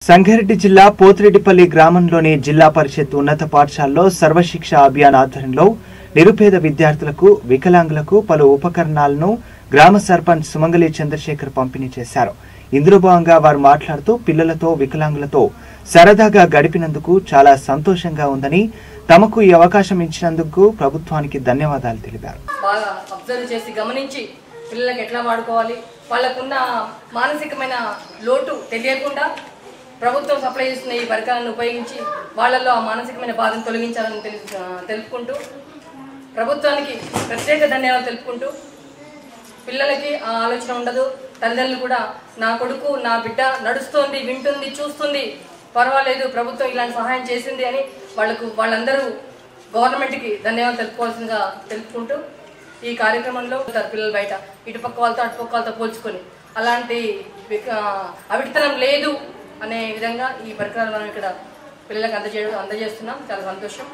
సంగారెడ్డి జిల్లా పోతిరెడ్డిపల్లి గ్రామంలోని జిల్లా పరిషత్ ఉన్నత పాఠశాలలో సర్వశిక్ష అభియాన్ ఆధ్వర్యంలో నిరుపేద విద్యార్థులకు వికలాంగులకు పలు ఉపకరణాలను గ్రామ సర్పంచ్ సుమంగళి చంద్రశేఖర్ పంపిణీ చేశారు ఇందులో భాగంగా వారు మాట్లాడుతూ పిల్లలతో వికలాంగులతో సరదాగా గడిపినందుకు చాలా సంతోషంగా ఉందని తమకు ఈ అవకాశం ఇచ్చినందుకు ప్రభుత్వానికి ధన్యవాదాలు తెలిపారు బాగా అబ్జర్వ్ చేసి గమనించి పిల్లలకి ఎట్లా వాడుకోవాలి వాళ్ళకున్న మానసికమైన లోటు తెలియకుండా ప్రభుత్వం సప్లై చేస్తున్న ఈ పరికరాలను ఉపయోగించి వాళ్ళల్లో ఆ మానసికమైన బాధను తొలగించాలని తెలు- ఆ, తెలుపుకుంటూ ప్రభుత్వానికి ప్రత్యేక ధన్యవాదాలు తెలుపుకుంటూ పిల్లలకి ఆ ఆలోచన ఉండదు తల్లిదండ్రులు కూడా నా కొడుకు నా బిడ్డ నడుస్తోంది వింటుంది చూస్తుంది పర్వాలేదు ప్రభుత్వం ఇలాంటి సహాయం చేసింది అని వాళ్ళకు వాళ్ళందరూ గవర్నమెంట్కి ధన్యవాదాలు తెలుపుకోవాల్సిందిగా తెలుపుకుంటూ ఈ కార్యక్రమంలో ఉంటారు పిల్లలు బయట ఇటుపక్క వాళ్ళతో అటుపక్క వాళ్ళతో పోల్చుకొని అలాంటి విక- అవిటితనం లేదు అనే విధంగా ఈ పరికరాలు మనం ఇక్కడ పిల్లలకు అందజేయడం అందజేస్తున్నాం చాలా సంతోషం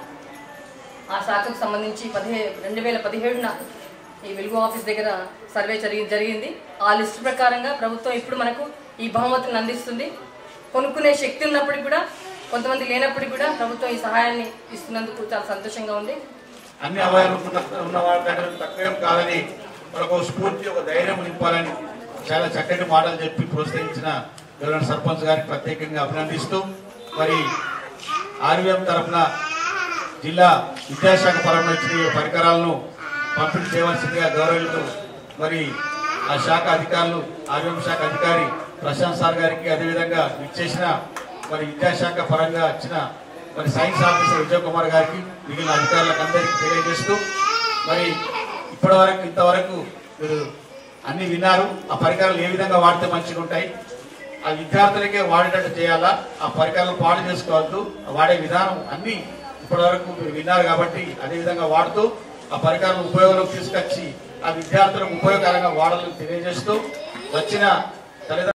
ఆ శాఖకు సంబంధించి పదిహే రెండు వేల పదిహేడున ఈ వెలుగు ఆఫీస్ దగ్గర సర్వే జరిగి జరిగింది ఆ లిస్టు ప్రకారంగా ప్రభుత్వం ఇప్పుడు మనకు ఈ బహుమతులను అందిస్తుంది కొనుక్కునే శక్తి ఉన్నప్పటికీ కూడా కొంతమంది లేనప్పటికీ కూడా ప్రభుత్వం ఈ సహాయాన్ని ఇస్తున్నందుకు చాలా సంతోషంగా ఉంది అన్ని అవయవాలు ఉన్న ఉన్న వాళ్ళ దగ్గర తక్కువేం కాదని మనకు ఒక స్ఫూర్తి ఒక ధైర్యం నింపాలని చాలా చక్కటి మాటలు చెప్పి ప్రోత్సహించిన గవర్నర్ సర్పంచ్ గారికి ప్రత్యేకంగా అభినందిస్తూ మరి ఆర్వీఎం తరఫున జిల్లా విద్యాశాఖ పరంగా వచ్చిన ఈ పరికరాలను పంపిణీ చేయవలసిందిగా గౌరవిస్తూ మరి ఆ శాఖ అధికారులు ఆర్వీఎం శాఖ అధికారి ప్రశాంత్ సార్ గారికి అదేవిధంగా ఇచ్చేసిన మరి విద్యాశాఖ పరంగా వచ్చిన మరి సైన్స్ ఆఫీసర్ విజయ్ కుమార్ గారికి మిగిలిన అధికారులకు అందరికీ తెలియజేస్తూ మరి ఇప్పటి వరకు ఇంతవరకు మీరు అన్ని విన్నారు ఆ పరికరాలు ఏ విధంగా వాడితే మంచిగా ఉంటాయి ఆ విద్యార్థులకే వాడేటట్టు చేయాలా ఆ పరికరాలు పాడు చేసుకోవద్దు ఆ వాడే విధానం అన్ని ఇప్పటి వరకు మీరు విన్నారు కాబట్టి అదే విధంగా వాడుతూ ఆ పరికరాలను ఉపయోగంలోకి తీసుకొచ్చి ఆ విద్యార్థులకు ఉపయోగకరంగా వాడాలని తెలియజేస్తూ వచ్చిన తల్లిదండ్రులు